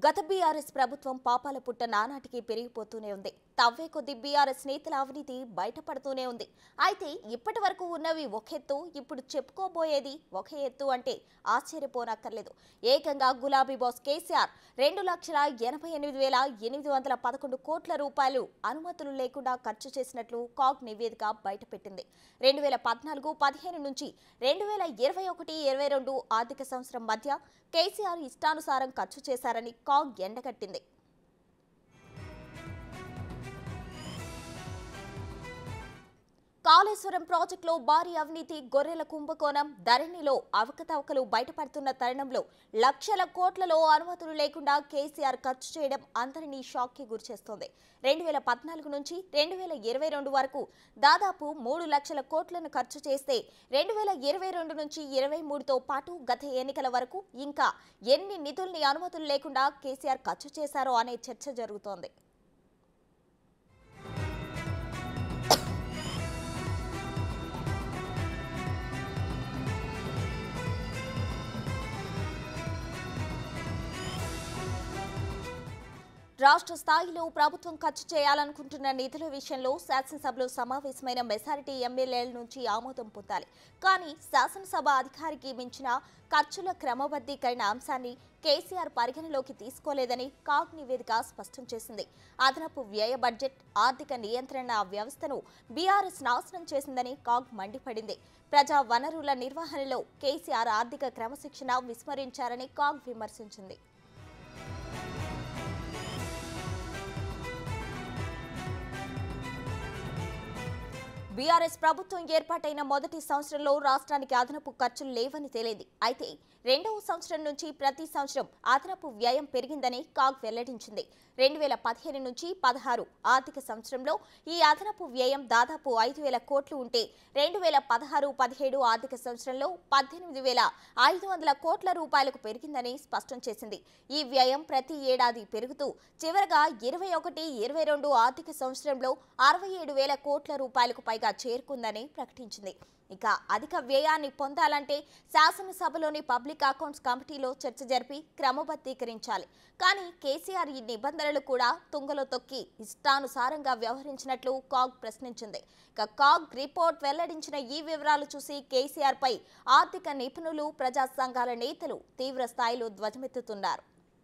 గత బీఆర్ఎస్ ప్రభుత్వం పాపాల పుట్ట నానాటికి పెరిగిపోతూనే ఉంది తవ్వే కొద్ది బీఆర్ఎస్ నేతల అవినీతి బయటపడుతూనే ఉంది అయితే ఇప్పటి వరకు ఉన్నవి ఒక ఎత్తు ఇప్పుడు చెప్పుకోబోయేది ఒక ఎత్తు అంటే ఆశ్చర్యపోనక్కర్లేదు ఏకంగా గులాబీ బాస్ కేసీఆర్ రెండు లక్షల ఎనభై ఎనిమిది వేల ఎనిమిది వందల పదకొండు కోట్ల రూపాయలు అనుమతులు లేకుండా ఖర్చు చేసినట్లు కాగ్ నివేదిక బయటపెట్టింది రెండు వేల పద్నాలుగు పదిహేను నుంచి రెండు వేల ఇరవై ఒకటి ఇరవై రెండు ఆర్థిక సంవత్సరం మధ్య కేసీఆర్ ఇష్టానుసారం ఖర్చు చేశారని కాగ్ ఎండగట్టింది కాళేశ్వరం ప్రాజెక్టులో భారీ అవినీతి గొర్రెల కుంభకోణం ధరణిలో అవకతవకలు బయటపడుతున్న తరుణంలో లక్షల కోట్లలో అనుమతులు లేకుండా కేసీఆర్ ఖర్చు చేయడం అందరినీ షాక్కి గురిచేస్తోంది రెండు వేల పద్నాలుగు నుంచి రెండు వేల ఇరవై రెండు వరకు దాదాపు మూడు లక్షల కోట్లను ఖర్చు చేస్తే రెండు వేల ఇరవై రెండు నుంచి ఇరవై మూడుతో పాటు గత ఎన్నికల వరకు ఇంకా ఎన్ని నిధుల్ని అనుమతులు లేకుండా కేసీఆర్ ఖర్చు చేశారో అనే చర్చ జరుగుతోంది రాష్ట్ర స్థాయిలో ప్రభుత్వం ఖర్చు చేయాలనుకుంటున్న నిధుల విషయంలో శాసనసభలో సమావేశమైన మెజారిటీ ఎమ్మెల్యేల నుంచి ఆమోదం పొందాలి కానీ శాసనసభ అధికారికి మించిన ఖర్చుల క్రమబద్ధీకరణ అంశాన్ని కేసీఆర్ పరిగణలోకి తీసుకోలేదని కాగ్ నివేదిక స్పష్టం చేసింది అదనపు వ్యయ బడ్జెట్ ఆర్థిక నియంత్రణ వ్యవస్థను బీఆర్ఎస్ నాశనం చేసిందని కాగ్ మండిపడింది ప్రజా వనరుల నిర్వహణలో కేసీఆర్ ఆర్థిక క్రమశిక్షణ విస్మరించారని కాగ్ విమర్శించింది బీఆర్ఎస్ ప్రభుత్వం ఏర్పాటైన మొదటి సంవత్సరంలో రాష్ట్రానికి అదనపు ఖర్చులు లేవని తేలింది అయితే రెండవ సంవత్సరం నుంచి ప్రతి సంవత్సరం అదనపు వ్యయం పెరిగిందని కాగ్ వెల్లడించింది రెండు వేల పదిహేను నుంచి పదహారు ఆర్థిక సంవత్సరంలో ఈ అదనపు వ్యయం దాదాపు ఐదు వేల కోట్లు ఉంటే రెండు వేల పదహారు పదిహేడు ఆర్థిక సంవత్సరంలో పద్దెనిమిది వేల ఐదు వందల కోట్ల రూపాయలకు పెరిగిందని స్పష్టం చేసింది ఈ వ్యయం ప్రతి ఏడాది పెరుగుతూ చివరగా ఇరవై ఒకటి ఇరవై రెండు ఆర్థిక సంవత్సరంలో అరవై ఏడు వేల కోట్ల రూపాయలకు పైగా చేరుకుందని ప్రకటించింది ఇక అధిక వ్యయాన్ని పొందాలంటే శాసనసభలోని పబ్లిక్ అకౌంట్స్ కమిటీలో చర్చ జరిపి క్రమబద్ధీకరించాలి కానీ కేసీఆర్ ఈ నిబంధనలు కూడా తుంగలో తొక్కి ఇష్టానుసారంగా వ్యవహరించినట్లు కాగ్ ప్రశ్నించింది ఇక కాగ్ రిపోర్ట్ వెల్లడించిన ఈ వివరాలు చూసి కేసీఆర్ పై ఆర్థిక నిపుణులు ప్రజా సంఘాల నేతలు తీవ్ర స్థాయిలో ధ్వజమెత్తుతున్నారు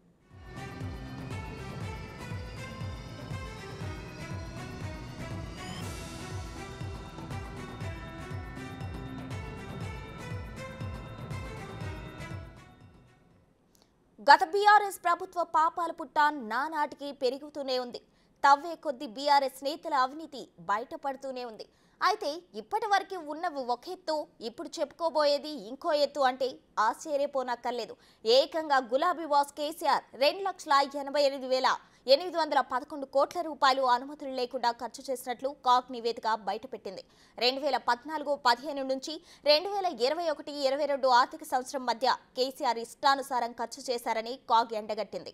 గత బీఆర్ఎస్ ప్రభుత్వ పాపాల పుట్ట నానాటికి పెరుగుతూనే ఉంది తవ్వే కొద్ది బీఆర్ఎస్ నేతల అవినీతి బయటపడుతూనే ఉంది అయితే ఇప్పటి వరకు ఉన్నవి ఒక ఎత్తు ఇప్పుడు చెప్పుకోబోయేది ఇంకో ఎత్తు అంటే ఆశ్చర్యపోనక్కర్లేదు ఏకంగా గులాబీ బాస్ కేసీఆర్ రెండు లక్షల ఎనభై ఎనిమిది వేల ఎనిమిది వందల పదకొండు కోట్ల రూపాయలు అనుమతులు లేకుండా ఖర్చు చేసినట్లు కాగ్ నివేదిక బయటపెట్టింది రెండు వేల పద్నాలుగు పదిహేను నుంచి రెండు వేల ఇరవై ఒకటి ఇరవై రెండు ఆర్థిక సంవత్సరం మధ్య కేసీఆర్ ఇష్టానుసారం ఖర్చు చేశారని కాగ్ ఎండగట్టింది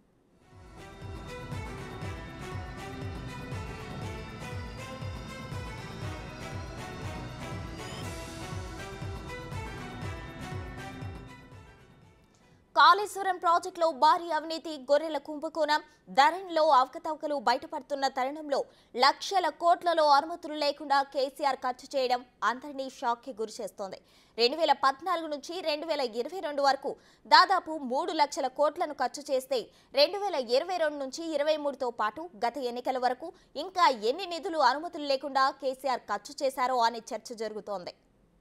కాళేశ్వరం ప్రాజెక్టులో భారీ అవినీతి గొర్రెల కుంభకోణం ధరణిలో అవకతవకలు బయటపడుతున్న తరుణంలో లక్షల కోట్లలో అనుమతులు లేకుండా కేసీఆర్ ఖర్చు చేయడం అందరినీ షాక్కి గురిచేస్తోంది రెండు వేల పద్నాలుగు నుంచి రెండు వేల ఇరవై రెండు వరకు దాదాపు మూడు లక్షల కోట్లను ఖర్చు చేస్తే రెండు వేల ఇరవై రెండు నుంచి ఇరవై మూడుతో పాటు గత ఎన్నికల వరకు ఇంకా ఎన్ని నిధులు అనుమతులు లేకుండా కేసీఆర్ ఖర్చు చేశారో అనే చర్చ జరుగుతోంది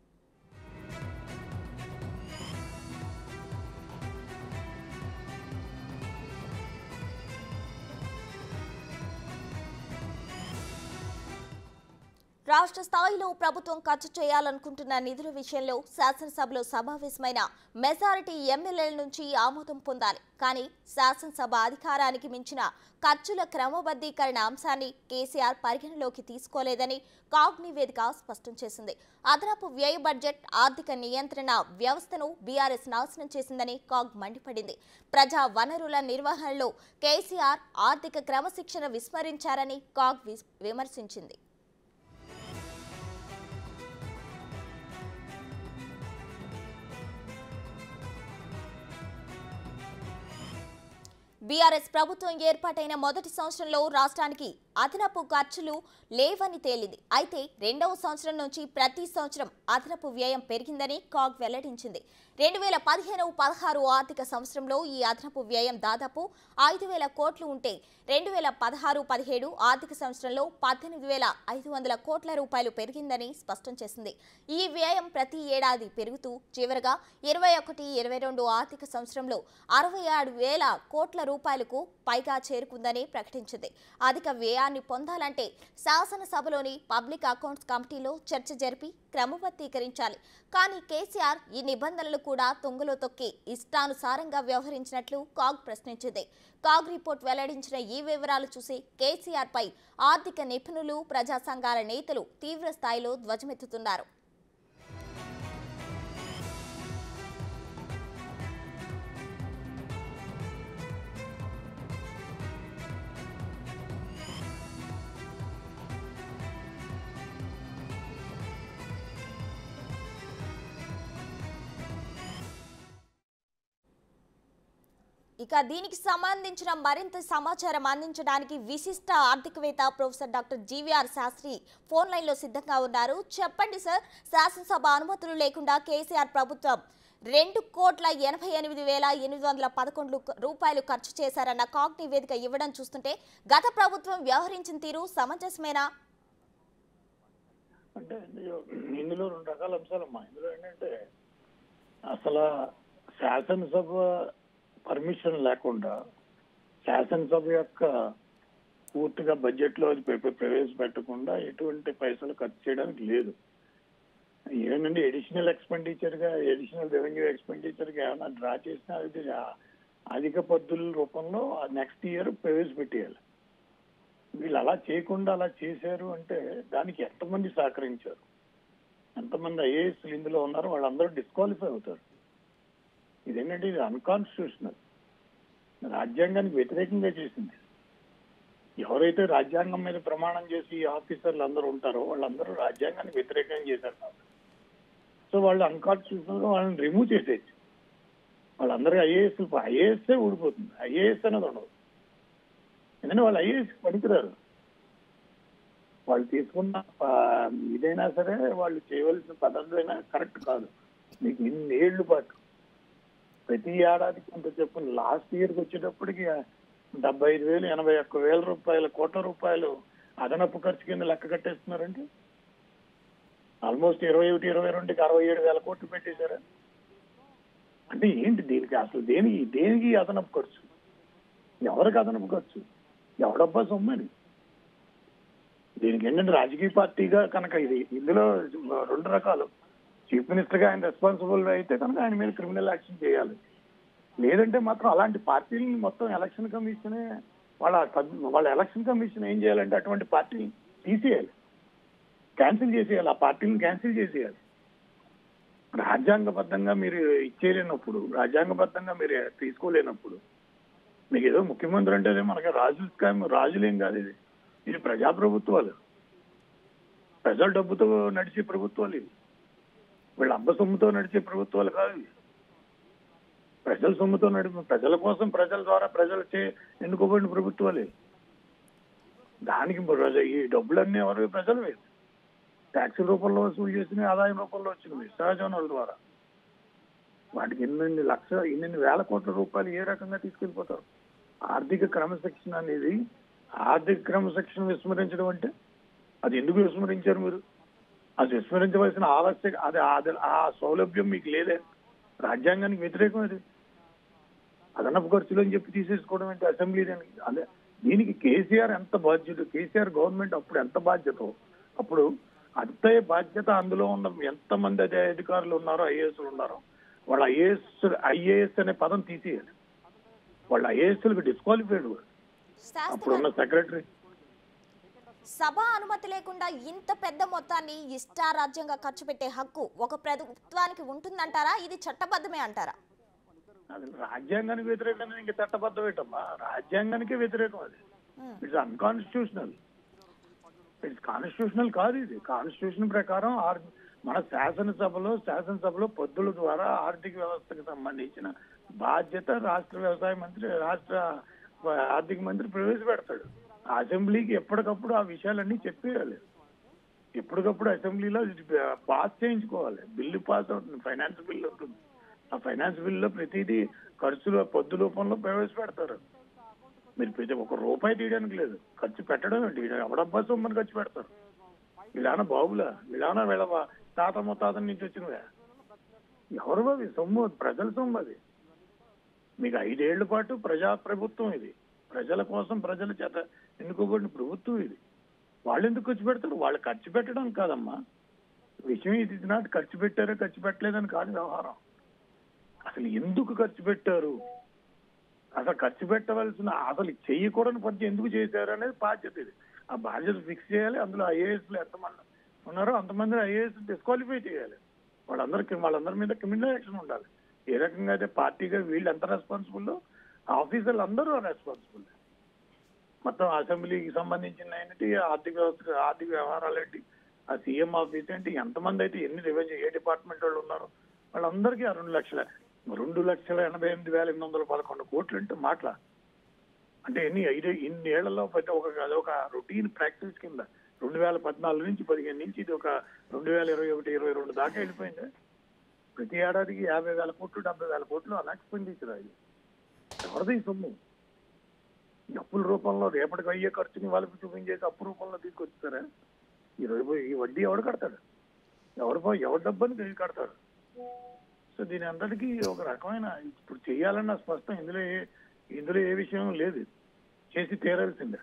రాష్ట్ర స్థాయిలో ప్రభుత్వం ఖర్చు చేయాలనుకుంటున్న నిధుల విషయంలో శాసనసభలో సమావేశమైన మెజారిటీ ఎమ్మెల్యేల నుంచి ఆమోదం పొందాలి కానీ శాసనసభ అధికారానికి మించిన ఖర్చుల క్రమబద్ధీకరణ అంశాన్ని కేసీఆర్ పరిగణలోకి తీసుకోలేదని కాగ్ నివేదిక స్పష్టం చేసింది అదనపు వ్యయ బడ్జెట్ ఆర్థిక నియంత్రణ వ్యవస్థను బీఆర్ఎస్ నాశనం చేసిందని కాగ్ మండిపడింది ప్రజా వనరుల నిర్వహణలో కేసీఆర్ ఆర్థిక క్రమశిక్షణ విస్మరించారని కాగ్ విస్- విమర్శించింది బీఆర్ఎస్ ప్రభుత్వం ఏర్పాటైన మొదటి సంవత్సరంలో రాష్ట్రానికి అదనపు ఖర్చులు లేవని తేలింది అయితే రెండవ సంవత్సరం నుంచి ప్రతి సంవత్సరం అదనపు వ్యయం పెరిగిందని కాగ్ వెల్లడించింది రెండు వేల పదిహేను పదహారు ఆర్థిక సంవత్సరంలో ఈ అదనపు వ్యయం దాదాపు ఐదు వేల కోట్లు ఉంటే రెండు వేల పదహారు పదిహేడు ఆర్థిక సంవత్సరంలో పద్దెనిమిది వేల ఐదు వందల కోట్ల రూపాయలు పెరిగిందని స్పష్టం చేసింది ఈ వ్యయం ప్రతి ఏడాది పెరుగుతూ చివరగా ఇరవై ఒకటి ఇరవై రెండు ఆర్థిక సంవత్సరంలో అరవై ఆరు వేల కోట్ల రూపాయలకు పైగా చేరుకుందని ప్రకటించింది అధిక వ్యయాన్ని పొందాలంటే శాసనసభలోని పబ్లిక్ అకౌంట్స్ కమిటీలో చర్చ జరిపి క్రమబద్ధీకరించాలి కానీ కేసీఆర్ ఈ నిబంధనలు కూడా తుంగలో తొక్కి ఇష్టానుసారంగా వ్యవహరించినట్లు కాగ్ ప్రశ్నించింది కాగ్ రిపోర్ట్ వెల్లడించిన ఈ వివరాలు చూసి కేసీఆర్ పై ఆర్థిక నిపుణులు ప్రజా సంఘాల నేతలు తీవ్ర స్థాయిలో ధ్వజమెత్తుతున్నారు ఇక దీనికి సంబంధించిన మరింత సమాచారం అందించడానికి విశిష్ట ఆర్థికవేత్త professor doctor GVR Sastry phone లైన్లో సిద్ధంగా ఉన్నారు చెప్పండి సార్ శాసనసభ అనుమతులు లేకుండా కేసీఆర్ ప్రభుత్వం రెండు కోట్ల ఎనభై ఎనిమిది వేల ఎనిమిది వందల పదకొండు రూపాయలు ఖర్చు చేశారన్న కాగ్ నివేదిక ఇవ్వడం చూస్తుంటే గత ప్రభుత్వం వ్యవహరించిన తీరు సమంజసమేనా అంటే ఇందులో- ఇందులో రెండు రకాల అంశాలమ్మా ఇందులో ఏంటంటే అసలు శాసనసభ పర్మిషన్ లేకుండా శాసనసభ యొక్క పూర్తిగా బడ్జెట్ లో అది ప్ర- ప్రవేశపెట్టకుండా ఎటువంటి పైసలు ఖర్చు చేయడానికి లేదు ఏనండి ఎడిషనల్ ఎక్స్పెండిచర్ గా ఎడిషనల్ రెవెన్యూ ఎక్స్పెండిచర్ గా ఏమైనా డ్రా చేసినా అది ఆ- అధిక పద్దుల రూపంలో నెక్స్ట్ ఇయర్ ప్రవేశపెట్టేయాలి వీళ్ళు అలా చేయకుండా అలా చేశారు అంటే దానికి ఎంతమంది సహకరించారు ఎంతమంది ఐఏఎస్ ఇందులో ఉన్నారో వాళ్ళందరూ డిస్క్వాలిఫై అవుతారు ఇదేంటంటే ఇది అన్కాన్స్టిట్యూషనల్ రాజ్యాంగానికి వ్యతిరేకంగా చేసింది ఎవరైతే రాజ్యాంగం మీద ప్రమాణం చేసి ఈ ఆఫీసర్లు అందరూ ఉంటారో వాళ్ళందరూ రాజ్యాంగానికి వ్యతిరేకంగా చేశారు కాబట్టి సో వాళ్ళు అన్కాన్స్టిట్యూషనల్ గా వాళ్ళని రిమూవ్ చేసేయచ్చు వాళ్ళందరూ ఐఏఎస్ ఐఏఎస్ ఊడిపోతుంది ఐఏఎస్ అనేది ఉండదు ఎందుకంటే వాళ్ళు ఐఏఎస్ పనికిరారు వాళ్ళు తీసుకున్న ఆ, ఇదైనా సరే వాళ్ళు చేయవలసిన పద్ధతులైనా కరెక్ట్ కాదు మీకు ఇన్ని ఏళ్ళు పాటు ప్రతి ఏడాదికి కొంత చెప్పిన లాస్ట్ ఇయర్కి వచ్చేటప్పటికి డెబ్బై ఐదు వేలు ఎనభై ఒక్క వేల రూపాయలు కోట్ల రూపాయలు అదనపు ఖర్చు కింద లెక్క కట్టేస్తున్నారండి ఆల్మోస్ట్ ఇరవై ఒకటి ఇరవై రెండుకి అరవై ఏడు వేల కోట్లు పెట్టేశారా అంటే ఏంటి దీనికి అసలు దేనికి దేనికి అదనపు ఖర్చు ఎవరికి అదనపు ఖర్చు ఎవడబ్బా సొమ్మని దీనికి ఏంటంటే రాజకీయ పార్టీగా కనుక ఇది ఇందులో రెండు రకాలు చీఫ్ మినిస్టర్ గా ఆయన రెస్పాన్సిబుల్ అయితే కనుక ఆయన మీద క్రిమినల్ యాక్షన్ చేయాలి లేదంటే మాత్రం అలాంటి పార్టీని మొత్తం ఎలక్షన్ కమిషనే వాళ్ళ సబ్- వాళ్ళ ఎలక్షన్ కమిషన్ ఏం చేయాలంటే అటువంటి పార్టీని తీసేయాలి క్యాన్సిల్ చేసేయాలి ఆ పార్టీని క్యాన్సిల్ చేసేయాలి రాజ్యాంగబద్ధంగా మీరు ఇచ్చేయలేనప్పుడు రాజ్యాంగబద్ధంగా మీరు తీసుకోలేనప్పుడు మీకు ఏదో ముఖ్యమంత్రి అంటే అదే మనకి రాజుల స్కామ్ రాజులేం కాదు ఇది ఇది ప్రజాప్రభుత్వాలు ప్రజల డబ్బుతో నడిచే ప్రభుత్వాలు ఇవి వీళ్ళ అబ్బ సొమ్ముతో నడిచే ప్రభుత్వాలు కాదు ఇవి ప్రజల సొమ్ముతో నడిపి ప్రజల కోసం ప్రజల ద్వారా ప్రజలు చే ఎన్నుకోబడిన ప్రభుత్వాలే దానికి ప్రజ- ఈ డబ్బులన్నీ ఎవరు ప్రజలు ట్యాక్స్ రూపంలో వసూలు చేసిన ఆదాయం రూపంలో వచ్చినవి సహజ వనరుల ద్వారా వాటికి ఎన్ని లక్ష ఎన్ని వేల కోట్ల రూపాయలు ఏ రకంగా తీసుకెళ్లిపోతారు ఆర్థిక క్రమశిక్షణ అనేది ఆర్థిక క్రమశిక్షణ విస్మరించడం అంటే అది ఎందుకు విస్మరించారు మీరు అది విస్మరించవలసిన ఆవశ్యక అది అది ఆ సౌలభ్యం మీకు లేదే రాజ్యాంగానికి వ్యతిరేకం అది అదనపు ఖర్చులు అని చెప్పి తీసేసుకోవడం అంటే అసెంబ్లీ దానికి అదే దీనికి కేసీఆర్ ఎంత బాధ్యత కేసీఆర్ గవర్నమెంట్ అప్పుడు ఎంత బాధ్యత అప్పుడు అంతే బాధ్యత అందులో ఉన్న ఎంత మంది అదే అధికారులు ఉన్నారో ఐఏఎస్ ఉన్నారో వాళ్ళ ఐఏఎస్ ఐఏఎస్ అనే పదం తీసేయాలి వాళ్ళ ఐఏఎస్ డిస్క్వాలిఫైడ్ శాస్త్రి అప్పుడున్న సెక్రటరీ సభ అనుమతి లేకుండా ఇంత పెద్ద మొత్తాన్ని ఇష్టారాజ్యంగా ఖర్చు పెట్టే హక్కు ఒక ప్రభుత్వానికి ఉంటుందంటారా ఇది చట్టబద్ధమే అంటారా అది రాజ్యాంగానికి వ్యతిరేకం ఇంకా చట్టబద్ధం ఏంటమ్మా రాజ్యాంగానికే వ్యతిరేకం అది um. It's unconstitutional it's constitutional కాదు ఇది కాన్స్టిట్యూషన్ ప్రకారం ఆర్- మన శాసనసభలో శాసనసభలో పొద్దుల ద్వారా ఆర్థిక వ్యవస్థకు సంబంధించిన బాధ్యత రాష్ట్ర వ్యవసాయ మంత్రి రాష్ట్ర ఆర్థిక మంత్రి ప్రవేశపెడతాడు అసెంబ్లీకి ఎప్పటికప్పుడు ఆ విషయాలన్నీ చెప్పేయాలి ఎప్పటికప్పుడు అసెంబ్లీలో ఇది పాస్ చేయించుకోవాలి బిల్లు పాస్ అవుతుంది ఫైనాన్స్ బిల్ ఉంటుంది ఆ ఫైనాన్స్ బిల్లో ప్రతిదీ ఖర్చులు పొద్దు రూపంలో ప్రవేశపెడతారు మీరు ప్రతి ఒక రూపాయి తీయడానికి లేదు ఖర్చు పెట్టడం ఏంటి ఎవడబ్బా సొమ్మని ఖర్చు పెడతారు వీళ్ళాన బాబులా వీళ్ళాన వీళ్ళ వా- తాత ముత్తాత నుంచి వచ్చినవే ఎవరు అది సొమ్ము ప్రజల సొమ్ము అది మీకు ఐదేళ్ల పాటు ప్రజా ప్రభుత్వం ఇది ప్రజల కోసం ప్రజల చేత ఎన్నుకోబడిన ప్రభుత్వం ఇది వాళ్ళు ఎందుకు ఖర్చు పెడతారు వాళ్ళు ఖర్చు పెట్టడం కాదమ్మా విషయం ఇది నాటి ఖర్చు పెట్టారో ఖర్చు పెట్టలేదని కాదు వ్యవహారం అసలు ఎందుకు ఖర్చు పెట్టారు అసలు ఖర్చు పెట్టవలసిన అసలు చెయ్యకూడని పద్ధతి ఎందుకు చేశారు అనేది బాధ్యత ఇది ఆ బాధ్యత ఫిక్స్ చేయాలి అందులో ఐఏఎస్లు ఎంతమంది ఉన్నారో అంతమంది ఐఏఎస్ డిస్క్వాలిఫై చేయాలి వాళ్ళందరికీ వాళ్ళందరి మీద క్రిమినల్ యాక్షన్ ఉండాలి ఏ రకంగా అయితే పార్టీగా వీళ్ళు ఎంత రెస్పాన్సిబుల్ ఆఫీసర్లు అందరూ రెస్పాన్సిబుల్ మొత్తం అసెంబ్లీకి సంబంధించిన ఏంటి ఆర్థిక వ్యవస్థ ఆర్థిక వ్యవహారాలు ఏంటి ఆ సీఎం ఆఫీస్ ఏంటి ఎంతమంది అయితే ఎన్ని రెవెన్యూ ఏ డిపార్ట్మెంట్ వాళ్ళు ఉన్నారు వాళ్ళందరికీ ఆ రెండు లక్షల రెండు లక్షల ఎనభై ఎనిమిది వేల ఎనిమిది వందల పదకొండు కోట్లు అంటే మాటల అంటే ఎన్ని ఐదు ఇన్ని ఏళ్లలో ప్రతి ఒక అదొక రొటీన్ ప్రాక్టీస్ కింద రెండు వేల పద్నాలుగు నుంచి పదిహేను నుంచి ఇది ఒక రెండు వేల ఇరవై ఒకటి ఇరవై రెండు దాకా వెళ్ళిపోయింది ప్రతి ఏడాదికి యాభై వేల కోట్లు డెబ్బై వేల కోట్లు అన్ఎక్స్పెండిచర్ అది ఎవరిది ఈ సొమ్ము ఈ అప్పుల రూపంలో రేపటికి అయ్యే ఖర్చుని వాళ్ళకి చూపించేసి అప్పు రూపంలో తీసుకొచ్చారా ఈ రోజు ఈ వడ్డీ ఎవడు కడతాడు ఎవరు పో- ఎవరి డబ్బని తిరిగి కడతాడు సో దీని అందరికీ ఒక రకమైన ఇప్పుడు చేయాలన్న స్పష్టం ఇందులో ఏ ఇందులో ఏ విషయం లేదు చేసి తీరాల్సిందే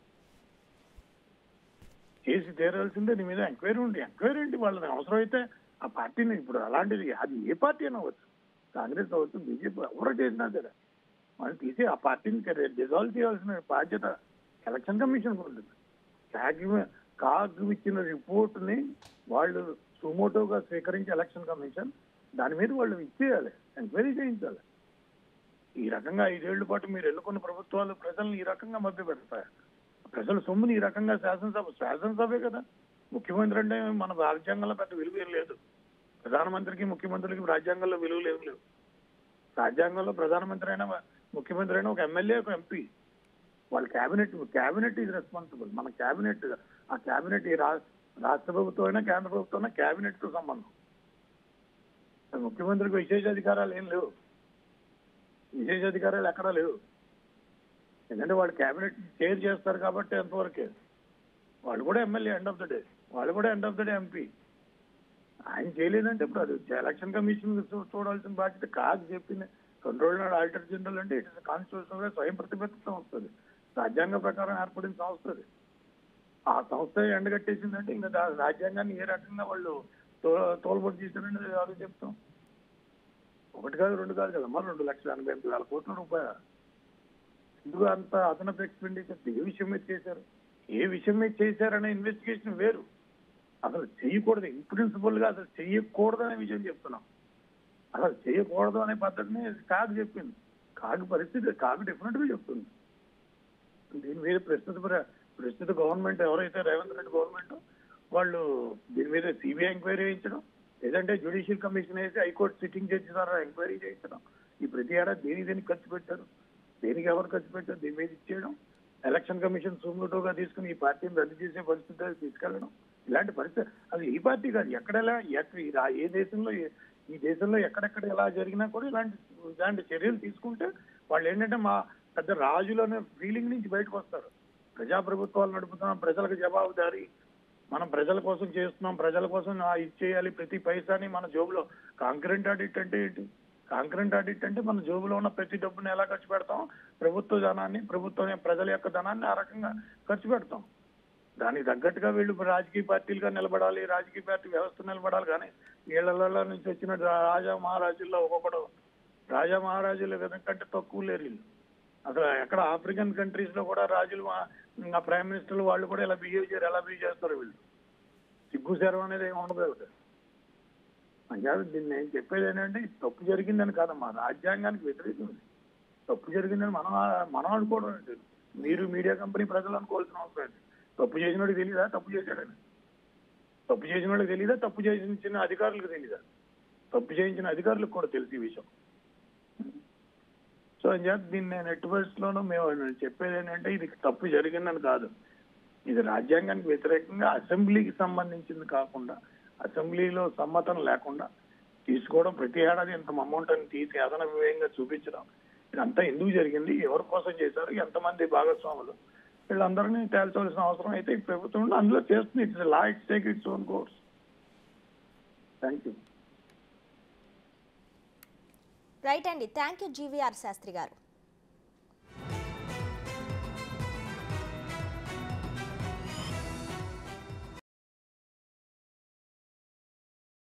చేసి తీరాల్సిందే నీ మీద ఎంక్వైరీ ఉంది ఎంక్వైరీ ఏంటి వాళ్ళని అవసరమైతే ఆ పార్టీని ఇప్పుడు అలాంటిది అది ఏ పార్టీ అయినా అవ్వచ్చు కాంగ్రెస్ అవ్వచ్చు బీజేపీ ఎవరో చేసినా సరే వాళ్ళు తీసి ఆ పార్టీని డిజాల్వ్ చేయాల్సిన బాధ్యత ఎలక్షన్ కమిషన్ ఉంటుంది కాగ్ కాగ్ ఇచ్చిన రిపోర్ట్ ని వాళ్ళు సుమోటోగా స్వీకరించి ఎలక్షన్ కమిషన్ దాని మీద వాళ్ళు ఇచ్చేయాలి ఎంక్వైరీ చేయించాలి ఈ రకంగా ఐదేళ్ల పాటు మీరు ఎన్నుకున్న ప్రభుత్వాలు ప్రజలను ఈ రకంగా మభ్య పెడతాయి ప్రజల సొమ్ముని ఈ రకంగా శాసనసభ శాసనసభే కదా ముఖ్యమంత్రి అంటే మన రాజ్యాంగంలో పెద్ద విలువ ఏం లేదు ప్రధానమంత్రికి ముఖ్యమంత్రికి రాజ్యాంగంలో విలువలు ఏమి లేవు రాజ్యాంగంలో ప్రధానమంత్రి అయినా ముఖ్యమంత్రి అయినా ఒక ఎమ్మెల్యే ఒక ఎంపీ వాళ్ళ క్యాబినెట్ క్యాబినెట్ ఇది రెస్పాన్సిబుల్ మన క్యాబినెట్ ఆ క్యాబినెట్ ఈ రా- రాష్ట్ర ప్రభుత్వం అయినా కేంద్ర ప్రభుత్వం అయినా క్యాబినెట్ తో సంబంధం ముఖ్యమంత్రికి విశేష అధికారాలు ఏం లేవు విశేష అధికారాలు ఎక్కడా లేవు ఎందుకంటే వాళ్ళు క్యాబినెట్ చైర్ చేస్తారు కాబట్టి ఎంతవరకే వాళ్ళు కూడా MLA end of the day వాళ్ళు కూడా end of the day MP ఆయన చేయలేదంటే ఇప్పుడు అది ఎలక్షన్ కమిషన్ చూ- చూడాల్సిన బాధ్యత కాదు చెప్పింది కంట్రోల్ ఆడిటర్ జనరల్ అంటే ఇట్ ఇస్ కాన్స్టిట్యూషన్ గా స్వయం ప్రతిపత్తి సంస్థ అది రాజ్యాంగ ప్రకారం ఏర్పడిన సంస్థ అది ఆ సంస్థ ఎండగట్టేసిందంటే ఇంకా దా- రాజ్యాంగాన్ని ఏ రకంగా వాళ్ళు తో- తోలుబడి చేశారని అది చెప్తాం ఒకటి కాదు రెండు కాదు కదా మరి రెండు లక్షల ఎనభై ఎనిమిది వేల కోట్ల రూపాయలు ఎందుకు అంత అదనపు ఎక్స్పెండిచర్ ఏ విషయం మీద చేశారు ఏ విషయం మీద చేశారనే ఇన్వెస్టిగేషన్ వేరు అసలు చేయకూడదు ఇన్ ప్రిన్సిపల్ గా అసలు చెయ్యకూడదు అనే విషయం చెప్తున్నాం అసలు చేయకూడదు అనే పద్ధతిని కాకు చెప్పింది కాకు పరిస్థితి కాకు డెఫినెట్ గా చెప్తుంది దీని మీద ప్రస్తుత ప్ర- ప్రస్తుత గవర్నమెంట్ ఎవరైతే రేవంత్ రెడ్డి గవర్నమెంట్ వాళ్ళు దీని మీద సిబిఐ ఎంక్వైరీ చేయించడం లేదంటే జ్యుడిషియల్ కమిషన్ వేసి హైకోర్టు సిట్టింగ్ జడ్జి ద్వారా ఎంక్వైరీ చేయించడం ఈ ప్రతి ఏడాది దేనికి దేనికి ఖర్చు పెట్టారు దేనికి ఎవరు ఖర్చు పెట్టారు దీని మీద ఇచ్చేయడం ఎలక్షన్ కమిషన్ సుమోటోగా తీసుకుని ఈ పార్టీని రద్దు చేసే పరిస్థితి తీసుకెళ్లడం ఇలాంటి పరిస్థితి అది ఈ పార్టీ కాదు ఎక్కడెలా ఎక్కడ ఈ రా- ఏ దేశంలో ఏ- ఈ దేశంలో ఎక్కడెక్కడ ఎలా జరిగినా కూడా ఇలాంటి ఇలాంటి చర్యలు తీసుకుంటే వాళ్ళు ఏంటంటే మా పెద్ద రాజులు అనే ఫీలింగ్ నుంచి బయటకు వస్తారు ప్రజాప్రభుత్వాలు నడుపుతున్నాం ప్రజలకు జవాబుదారీ మనం ప్రజల కోసం చేస్తున్నాం ప్రజల కోసం ఆ ఇది చేయాలి ప్రతి పైసాని మన జోబులో కాంకరెంట్ ఆడిట్ అంటే ఏంటి కాంకరెంట్ ఆడిట్ అంటే మన జోబులో ఉన్న ప్రతి డబ్బుని ఎలా ఖర్చు పెడతాం ప్రభుత్వ ధనాన్ని ప్రభుత్వం ప్రజల యొక్క ధనాన్ని ఆ రకంగా ఖర్చు పెడతాం దానికి తగ్గట్టుగా వీళ్ళు రాజకీయ పార్టీలుగా నిలబడాలి రాజకీయ పార్టీ వ్యవస్థ నిలబడాలి కానీ వీళ్ళ నుంచి వచ్చిన రాజా మహారాజుల్లో ఒక్కొక్కడు రాజా మహారాజులు కంటే తక్కువ లేరు వీళ్ళు అసలు ఎక్కడ ఆఫ్రికన్ కంట్రీస్ లో కూడా రాజులు మా- ఇంకా ప్రైమ్ మినిస్టర్లు వాళ్ళు కూడా ఇలా బిహేవ్ చేయరు ఎలా బిహేవ్ చేస్తారు వీళ్ళు సిగ్గు శరం అనేది ఏమి ఉండదు ఒకటి అంచేత దీన్ని నేను చెప్పేది ఏంటంటే ఇది తప్పు జరిగిందని కాదమ్మా రాజ్యాంగానికి వ్యతిరేకం ఇది. తప్పు జరిగిందని మనం మనం అనుకోవడం ఏంటి మీరు మీడియా కంపెనీ ప్రజలు అనుకోవాల్సిన అవసరం ఏంటి తప్పు చేసినోడికి తెలీదా తప్పు చేశాడని తప్పు చేసిన వాళ్ళకి తెలీదా తప్పు చేయించిన అధికారులకు తెలీదా తప్పు చేయించిన అధికారులకు కూడా తెలుసు ఈ విషయం సో అని చెప్పి దీన్ని నేను ఎట్టి పరిస్థితుల్లోనూ మేము నేను చెప్పేది ఏంటంటే ఇది తప్పు జరిగిందని కాదు ఇది రాజ్యాంగానికి వ్యతిరేకంగా అసెంబ్లీకి సంబంధించింది కాకుండా అసెంబ్లీలో సమ్మతం లేకుండా తీసుకోవడం ప్రతి ఏడాది ఇంత అమౌంట్ అని తీసి అదన వ్యయంగా చూపించడం ఇదంతా ఎందుకు జరిగింది ఎవరి కోసం చేశారు ఎంతమంది భాగస్వాములు వీళ్ళందరినీ తేల్చవలసిన అవసరం అయితే ఈ ప్రభుత్వం ఉంది. అందులో చేస్తుంది it's law it's take its own course thank you right అండి థ్యాంక్ యూ జీవీఆర్ శాస్త్రి గారు